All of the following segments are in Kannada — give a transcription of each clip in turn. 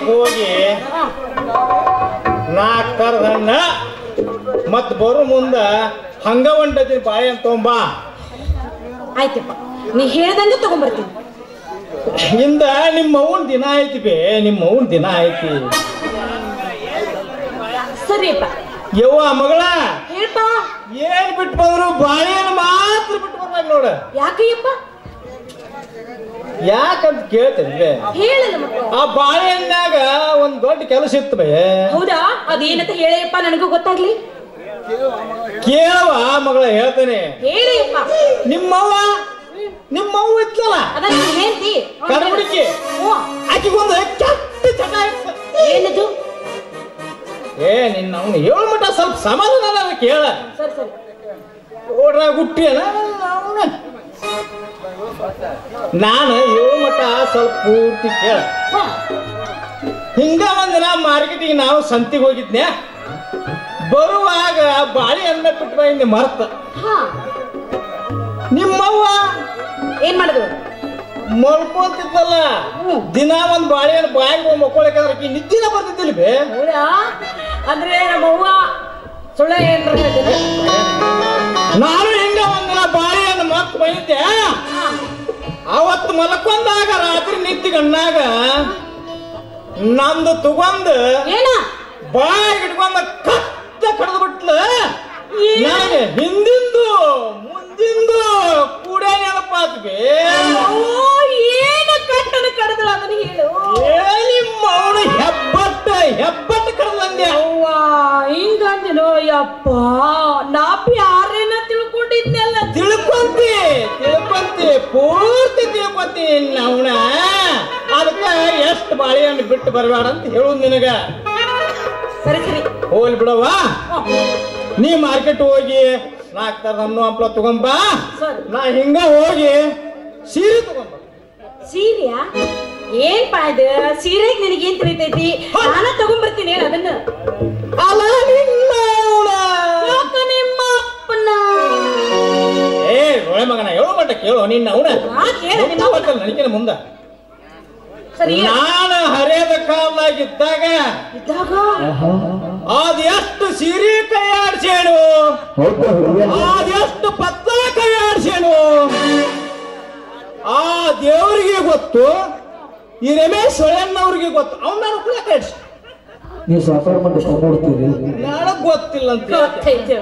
ಅಂಗಡಿಗೆ ಹೋಗಿ ಹಾ. ನಾಲ್ಕು ಥರದ ಹಣ್ಣ ಮತ್ ಬರೋ ಮುಂದ ಹಂಗ ಹೊಂಟತಿ ಬಾಳೆಹಣ್ಣು ತೊಂಬಾ ಆಯ್ತಪ್ಪ ನೀ ಹೇಳ್ದಂಗೆ ತಗೊಂಡ್ಬರ್ತೀನಿ ಇಂದ ನಿಮ್ಮ ಅವ್ವನ್ ದಿನ ಐತಿ ಬೇ ನಿಮ್ಮ ಅವ್ವನ್ ದಿನ ಐತಿ ಸರಿಯಪ್ಪ ಯವ್ವ ಮಗಳ ಹೇಳ್ಪ ಏನ್ ಬಿಟ್ಟು ಬಂದ್ರು ಬಾಳೆಹಣ್ಣು ಮಾತ್ರ ಬಿಟ್ಟು ಬರ್ಬೇಕು ನೋಡ ಯಾಕಯ್ಯಪ್ಪ ಯಾಕಂತ ಕೇಳ್ತೇನೆ ಬೇ ಹೇಳಲ್ಲ ಮಕ್ಕಳು ಆ ಬಾಳೆಹಣ್ಣಾಗ ಒಂದ್ ದೊಡ್ಡ ಕೆಲಸ ಇತ್ತು ಬೇ ಹೌದಾ ಅದೇನಂತ ಹೇಳಯ್ಯಪ್ಪ ನನಗೂ ಗೊತ್ತಾಗ್ಲಿ ಕೇಳವ ಮಗಳ ಹೇಳ್ತೇನೆ ಹೇಳಯ್ಯಪ್ಪ ನಿಮ್ಮವ್ವ ನಿಮ್ಮವ್ವ ಇತ್ತಲ್ಲ ಅದ ನೀನ್ ಹೇಳ್ತಿ ಕಡಬಡಿಕೆ ಹ್ಞೂ ಆಕಿಗೊಂದು ಕೆಟ್ಟ ಚಟ ಇತ್ತು ಏನದು ಏ ನಿನ್ನ ಅವ್ನು ಏಳು ಮಟ ಸ್ವಲ್ಪ ಸಮಾಧಾನ ನನಗೆ ಕೇಳ ಸರಿ ಸರಿ ಓಡ್ರಾಗ ಹುಟ್ಟಿಯನ ಅವ್ನ. ನಾನು ಏಳು ಮಟ ಸ್ವಲ್ಪ ಪೂರ್ತಿ ಕೇಳ ಹಾ ಹಿಂಗ ಒಂದಿನ ಮಾರ್ಕೆಟಿಗೆ ನಾವು ಸಂತಿಗೆ ಹೋಗಿದ್ನೆ ಬರುವಾಗ ಬಾಳೆಹಣ್ಣ ಬಿಟ್ಟು ಬಂದೆ ಮರ್ತ ಹಾ ನಿಮ್ಮವ್ವ ಏನ್ ಮಾಡುದು ಮಲ್ಕೊಂತಿದ್ದಲ್ಲ ಹ್ಮ್. ದಿನ ಒಂದ್ ಬಾಳೆಹಣ್ಣು ಬಾಯಿಗೆ ಮಕ್ಕೊಳಕಂದ್ರೆ ಆಕಿ ನಿದ್ದಿನ ಬರ್ತಿದ್ದಿಲ್ಲ ಬೇ ಹೌದಾ ಅಂದ್ರೆ ನಮ್ಮವ್ವ ಸುಳ್ಳ ಏನ್ರ ಹೇಳ್ತಿದ್ರೆ ನಾನು ಹಿಂಗ ಒಂದಿನ ಬಾಳೆಹಣ್ಣು ಮತ್ ಬೈದ್ದೆ ಹಾ ಅವತ್ತು ಮಲ್ಕೊಂಡಾಗ ರಾತ್ರಿ ನಿದ್ದೆ ಗಣ್ಣಾಗ ನಂದು ತಗೊಂಡ್ ಏನ ಬಾಯಿಗೆ ಇಟ್ಕೊಂಡ ಕತ್ತ ಕಡ್ದು ಬಿಟ್ಲ ಏನ್? ನನಗೆ ಹಿಂದಿಂದು ಮುಂದಿಂದು ಕೂಡ ನೆನಪಾತ್ ಬೇ ಓ ಏನ ಕಟ್ಟನ ಕಡದಳ ಅದನ್ನ ಹೇಳು ಹೇಳಿ ಮೌನ ಹೆಬ್ಬಟ್ಟ ಹೆಬ್ಬಟ್ಟ ಕಡ್ದಂದೆ ಅವ್ವ ಹಿಂಗಂದಿನೋ ಯಪ್ಪ ನಾ ಯಾರೇನ ತಿಳ್ಕೊಂಡಿದ್ನಲ್ಲ ತಿಳ್ಕೊಂತಿ ತಿಳ್ಕೊಂತಿ ಪೂರ್ತಿ ತಿಳ್ಕೊಂತಿ ಅವನ ಅದಕ್ಕ ಎಷ್ಟು ಬಾಳೆಹಣ್ಣು ಬಿಟ್ಟು ಬರಬೇಡ ಅಂತ ಹೇಳುದು ನಿನಗ ಸರಿ ಸರಿ ಹೋಗ್ಲಿ ಬಿಡವ್ವ ಹ್ಮ್. ನೀ ಮಾರ್ಕೆಟ್ ಹೋಗಿ ನಾಲ್ಕು ಥರದ ಹಣ್ಣು ಹಂಪ್ಲ ತಗೊಂಬ ಸರಿ ನಾ ಹಿಂಗ ಹೋಗಿ ಸೀರೆ ತಗೊಂಬ ಸೀರೆಯಾ ಏನ್ ಇದು ಸೀರೆಗೆ ನಿನಗೇನ್ ತಿಳಿತೈತಿ ನಾನ ತಗೊಂಡ್ಬರ್ತೀನಿ ಹೇಳ ಅದನ್ನ ಅಲ್ಲ ನಿನ್ನ ಅವ್ನ. ಯಾಕ ನಿಮ್ಮ ಅಪ್ಪನ ಏ ಒಳ್ಳೆ ಮಗನ ಹೇಳೋ ಮಟ್ಟ ಕೇಳು ನಿನ್ನ ಅವನ ಆ, ಕೇಳು ನಿಮ್ಮ ಅವ್ವನ. ನನಗಿನ ಮುಂದ ಸರಿ ನಾನು ಹರಿಯದ ಕಾಲದಾಗಿದ್ದಾಗ ಇದ್ದಾಗ ಅದೆಷ್ಟು ಸೀರೆ ಕೈಯಾಡ್ಸೇನು ಅದೆಷ್ಟು ಪತ್ತ ಕೈಯಾಡ್ಸೇನು ಆ ದೇವರಿಗೆ ಗೊತ್ತು ಈ ರಮೇಶ್ ಸೊಳೆಣ್ಣವ್ರಿಗೆ ಗೊತ್ತು ಅವ್ನ ನಾನು ಕೂಡ ಕೈಯಾಡ್ಸಿ ನೀವು ಸಾಕಾರ ಮಾಡಿ ಕೊಂಡ್ಬಿಡ್ತೀರಿ ನನಗ್ ಗೊತ್ತಿಲ್ಲ ಅಂತ ಹೇಳ್ತೆ. ಗೊತ್ತೈತೆ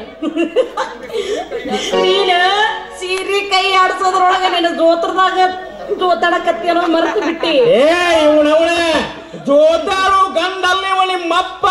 ನೀನ ಸೀರೆ ಕೈ ಆಡ್ಸೋದ್ರೊಳಗ ನಿನ್ನ ಜೋತ್ರದಾಗ ಜೋತಾಡಕತ್ತಿ ಅನ್ನೋ ಮರೆತು ಬಿಟ್ಟಿ ಏ ಇವನವಳೆ ಜೋತಾರು ಗಂಡಲ್ಲಿ ಇವ ನಿಮ್ಮಪ್ಪ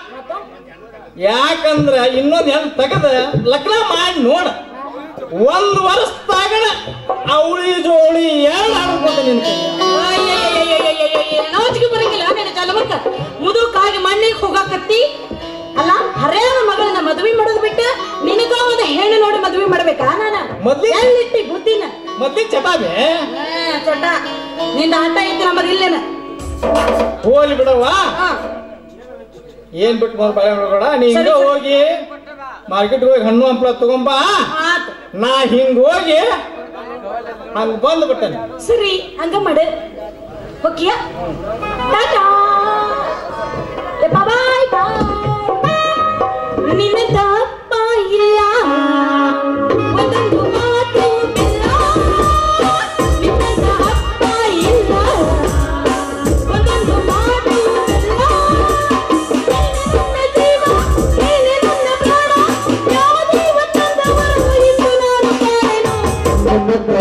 ಯಾಕಂದ್ರ ಇನ್ನೊಂದ್ ಹೆಣ್ ತೆಗದ ಲಗ್ನ ಮಾಡಿ ನೋಡ ಒಂದ್ ವರ್ಷದಾಗಣ ಅವಳಿ ಜೋಳಿ ಎರಡು ಆಡ್ಕೊಂಡ ನಿನ್ ಕೈಯಾಗ. ನಾಚಿಗೆ ಬರಂಗಿಲ್ಲ ನಿನ್ನ ಜಲಮಕ್ಕ ಮುದುಕಾಗಿ ಮಣ್ಣಿಗೆ ಹೋಗಾಕತ್ತಿ ಅಲ್ಲ ಹರೇನ ಮಗಳನ್ನ ಮದುವೆ ಮಾಡೋದ್ ಬಿಟ್ಟು ನಿನಗ ಒಂದು ಹೆಣ್ಣು ನೋಡಿ ಮದುವೆ ಮಾಡ್ಬೇಕಾ ನಾನ ಮೊದ್ಲಿಗೆ- ಎಲ್ಲಿಟ್ಟಿ ಬುದ್ಧಿನ ಮೊದ್ಲಿನ ಚಟಾಬೆ ಆ, ಚೊಟ್ಟ ನಿಂದ ಆಟ ಐತಿ ನಮ್ಮದು ಇಲ್ಲೇನ ಹೋಲಿ ಬಿಡವ್ವ ಹಾ ಏನ್ ಬಿಟ್ಟು ಬಂದ್ ಬಾಳೆ ಹೊಡ್ಬೇಡ ನೀ ಹಿಂಗ ಸರಿ, ಸರಿ. ಹೋಗಿ ಮಾರ್ಕೆಟ್ ಹೋಗಿ ಹಣ್ಣು ಹಂಪಲ ತಗೊಂಬಾ ಆತು ನಾ ಹಿಂಗ್ ಹೋಗಿ ಹಂಗ ಬಂದ್ ಬಿಟ್ಟನೆ ಸರಿ ಹಂಗ ಮಾಡು ಓಕೆಯಾ ಟಾಟಾ ಬಾಯ್ ಬಾಯ್ ನಿನ್ನ ತಪ್ಪ ಇಲ್ಲ ಒಂದೊಂದು ಮಾತು ಇಲ್ಲ ನಿನ್ನ ತಪ್ಪ ಇಲ್ಲ ಒಂದೊಂದು ಮಾತು ಇಲ್ಲ ನನ್ನ ಜೀವ ನೀನೆ ನನ್ನ ಪ್ರಾಣ ಯಾವ ಜೀವ ತಂದವರು ಇಂದು ನಾನು ಕಾಣೆನು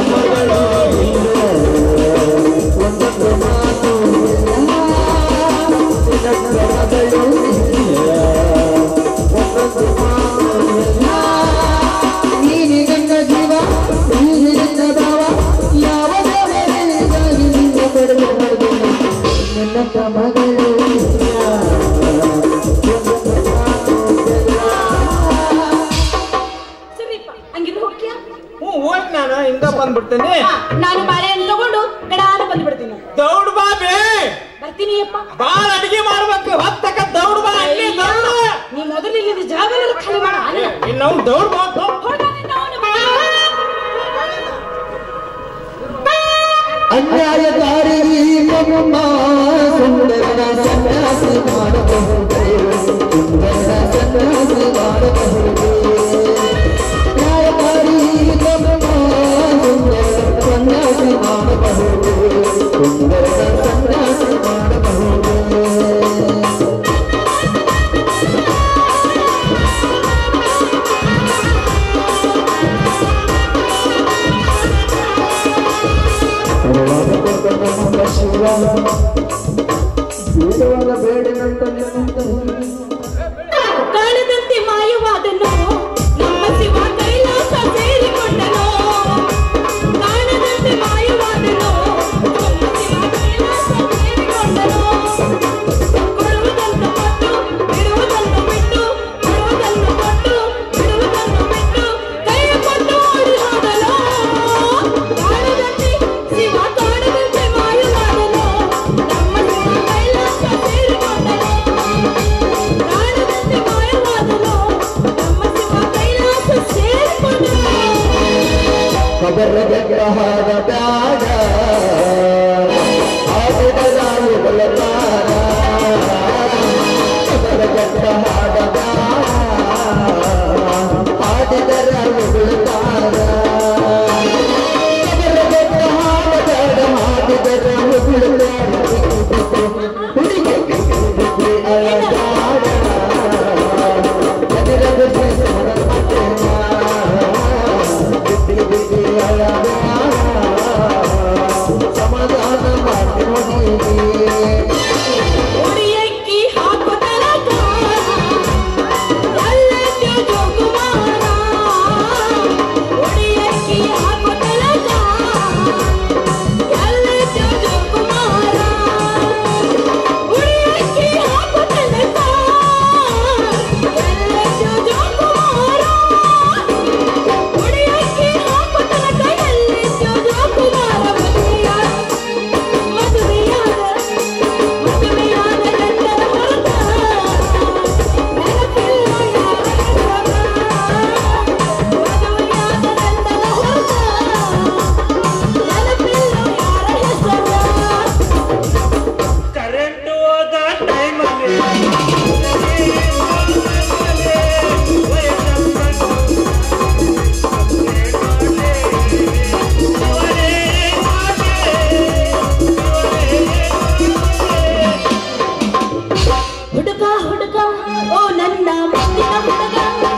ಸರಿಪ್ಪ ಹಂಗಿದ್ರೆ ಓಕೆಯಾ ಹ್ಞೂ ಹೋಗಿ ನಾನು ಹಿಂಗ ಬಂದ್ಬಿಡ್ತೇನೆ ಹಾ, ನಾನು ಬಾಳೆಹಣ್ಣು ತಗೊಂಡು ಕಡಾನ ಬಂದ್ಬಿಡ್ತೀನಿ ದೌಡ್ ಬಾ ಬೇ ಬರ್ತೀನಿ ಅಪ್ಪ ಬಾಳ ಅಡಿಗೆ ಮಾಡ್ಬೇಕು ಹೊತ್ತಕ ದೌಡ್ ಬಾ ಅಲ್ಲಿ ದೌಡ್ ನೀ ಮೊದಲು ಇಲ್ಲಿ ಜಾಗ ಖಾಲಿ ಮಾಡ ಇನ್ನವ್ ದೌಡ್ ಬಾ ದೌಡ್. ಅನ್ಯಾಯಕಾರಿ ನಮ್ಮ ಸುಂದರನ ಸಂಗ ಮಾಡಬಹುದೇ ಸುಂದರ ಸನ್ಯಾಸಿ ಮಾಡಬಹುದೇ ನ್ಯಾಯಕಾರಿ ನಮ್ಮ ಸುಂದರ ಸನ್ಯಾಸಿ ಮಾಡಬಹುದೇ ಸುಂದರ ಸನ್ಯಾಸಿ ಮಾಡಬಹುದೇ ಕರುಣಾದ ಕೊಟ್ಟ ನಮ್ಮ ಶಿವ ಬೇಡವಾದ ಬೇಡನಂತ ನಿನ್ನಂತ ಕಾಣದಂತೆ ಮಾಯವಾದನು ನಮ್ಮ ಶಿವ ಕೈಲಾಸ ಸೇರಿಕೊಂಡನು ಕಾಣದಂತೆ ಮಾಯವಾದನು ನಮ್ಮ ಶಿವ ಕೈಲಾಸ ಸೇರಿಕೊಂಡನು ಕೊಡುವುದನ್ನು ಕೊಟ್ಟು ಬಿಡುವುದನ್ನು ಬಿಟ್ಟು ಕೊಡುವುದನ್ನು ಕೊಟ್ಟು ಬಿಡುವುದನ್ನು ಬಿಟ್ಟು ಕೈ ಕೊಟ್ಟು ಓಡಿ ಹೋದನು ಕಾಣದಂತೆ ಶಿವ ಕಾಣದಂತೆ ಮಾಯವಾದನು ನಮ್ಮ ಶಿವ ಕೈಲಾಸ ಸೇರಿಕೊಂಡನು ಕಾಣದಂತೆ ಮಾಯವಾದನು ನಮ್ಮ ಶಿವ ಕೈಲಾಸ ಸೇರಿಕೊಂಡನು ಕಬರ ಗ್ರಹದ ಬ್ಯಾಡ ಆಡಿದ ನಾವುಗಳ ತಾರ ಕಬರ ಗ್ರಹದ ಬ್ಯಾಡ ಆಡಿದ ನಾವುಗಳ ತಾರ ಕಬರ ಗ್ರಹದ ಬ್ಯಾಡ ಆಡಿದ ನಾವುಗಳ ತಾರ ಹುಡುಗಿ ಹುಡುಗಿ ಅಳದಾಡ ಎದುರದ ಸಮಾಧಾನ ಮಾಡಿ ಉಡಿಯಕ್ಕಿ ಹಾಕೋ ತನಕ ಎಲ್ಲೆದ್ದು ಜೋಗುಮಾರ ಉಡಿಯಕ್ಕಿ ಹಾಕೋ ತನಕ ಎಲ್ಲೆದ್ದು ಜೋಗುಮಾರ ಉಡಿಯಕ್ಕಿ ಹಾಕೋ ತನಕ ಎಲ್ಲೆದ್ದು ಜೋಗುಮಾರ ಉಡಿಯಕ್ಕಿ ಹಾಕೋ ತನಕ ಎಲ್ಲೆದ್ದು ಜೋಗುಮಾರ ಮದುವೆಯಾದ ಮದುವೆಯಾದ ಮದುವೆಯಾದ ಗಂಡನ ಹೊರತ ನೆನಪಿಲ್ಲ ಯಾರ ಹೆಸರ ಮದುವೆಯಾದ ಗಂಡನ ಹೊರತ ನೆನಪಿಲ್ಲ ಯಾರ ಹೆಸರ ಕರೆಂಟ್ ಹೋದ ಟೈಮಲ್ಲಿ ಹುಡುಗ ಹುಡುಗ ಓ ನನ್ನ ಮುತ್ತಿನ ಹುಡುಗ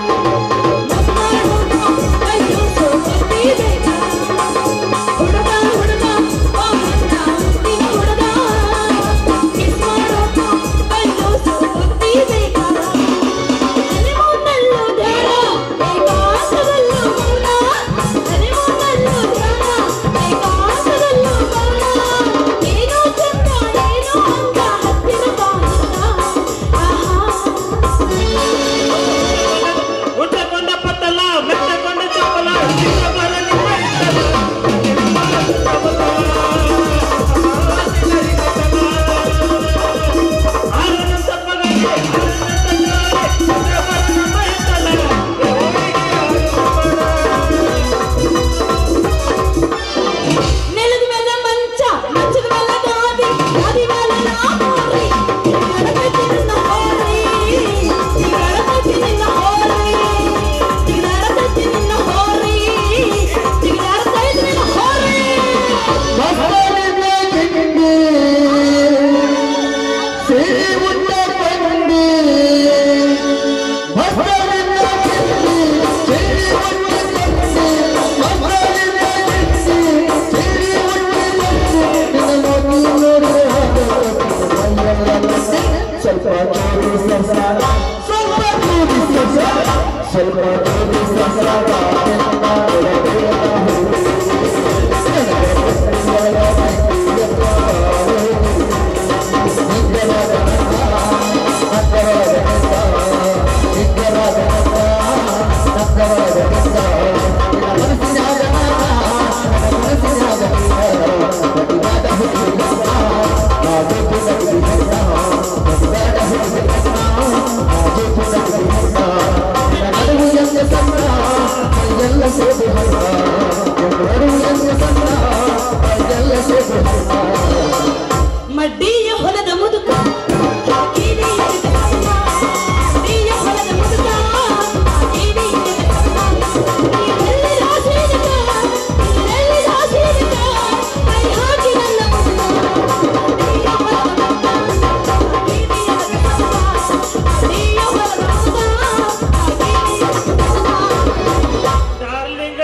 ಹುಡುಗ ಹುಡುಗ ಓ ನನ್ನ ಮುತ್ತಿನ ಹುಡುಗ ಕಿಸ್ ಮಾಡೋದು ಕೈಲೂಸು ಗೊತ್ತಿಬೇಕಾ ಹನಿಮೂನಲ್ಲೂ ಧ್ಯಾನ ಏಕಾಂತದಲ್ಲೂ ಮೌನ ಹನಿಮೂನಲ್ಲೂ ಧ್ಯಾನ ಏಕಾಂತದಲ್ಲೂ ಮೌನ ಏನೋ ಚಂದ ಏನೋ ಅಂದ ಹತ್ತಿರ ಬಾಂಧ ಆಹಾ ಉಟ್ಟಕೊಂಡ ಪತ್ತಲ ಮೆಟ್ಟಕೊಂಡ ಚಪ್ಪಲ ಚಿಕ್ಕ ಬರ ನಿಮ್ಮ ಇಷ್ಟಲ. ಆರನ ಸಪ್ಪಗಾಗಿ, ಆರನ ಸಪ್ಪಗಾಗಿ, ಚಿಕ್ಕ ಬರ ನಮ್ಮ ಇಷ್ಟಲ. ನೆಲದ ಮೇಲೆ ಮಂಚ ಮಂಚದ ಮೇಲೆ ಗಾದಿ ಗಾದಿ ಮೇಲೆ ನಾಮೋರಿ ಗಣಪತಿ ನಿನ್ನ ಹೋರಿ ಗಣಪತಿ ನಿನ್ನ ಹೋರಿ ಗಣಪತಿ ನಿನ್ನ ಹೋರಿ ಗಣಪತಿ ನಿನ್ನ ಹೋರಿ ಸ್ವಲ್ಪ ಸಂಸಾರ ಸ್ವಲ್ಪ ಸಂಸಾರ ಮಡ್ಡಿಯ ಹೊಲದ ಮುದುಕ ಕಿರಿಯ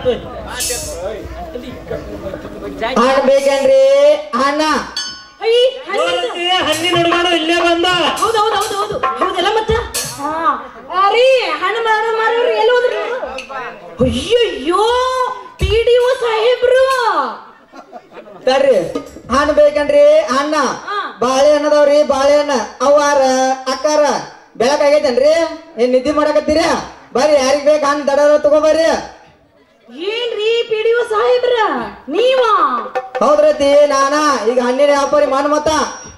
ಮಾತಾಡ್ತು ಹಣ್ಣು ಬೇಕೇನ್ರಿ ಹಣ್ಣ ಐ, ಹಣ್ಣಿಂದು. ಹಣ್ಣಿನ ಹುಡುಗನು ಇಲ್ಲೇ ಬಂದ ಹೌದು ಹೌದು ಹೌದು ಹೌದು ಹೌದಲ್ಲ ಮತ್ತ ಹಾ ಆ ರೀ ಹಣ್ಣು ಮಾರ ಮಾರವ್ರು ಎಲ್ಲಿ ಹೋದ್ರಿ ಇವ್ರು? ಅಯ್ಯಯ್ಯೋ ಪಿ ಡಿ ಒ ಸಾಹೇಬ್ರು ತರ್ರಿ ಹಣ್ಣು ಬೇಕೇನ್ರಿ ಹಣ್ಣ ಹಾ. ಬಾಳೆಹಣ್ಣು ಅದಾವ್ರಿ ಬಾಳೆಹಣ್ಣ ಅವಾರ ಅಕ್ಕಾರ ಬೆಳಕಾಗೈತೇನ್ರಿ ಏನ್ ನಿದ್ದೆ ಮಾಡಕತ್ತೀರಿ ಬರ್ರಿ ಯಾರಿಗ್ ಬೇಕು ಹಣ್ಣು ದಡ ತಗೋಬರ್ರಿ ಏನ್ರಿ ಪಿ ಡಿ ಒ ಸಾಹೇಬ್ರ ನೀವಾ ಹೌದ್ರತಿ ನಾನಾ ಈಗ ಹಣ್ಣಿನ ವ್ಯಾಪಾರಿ ಮಾಡ ಮತ್ತ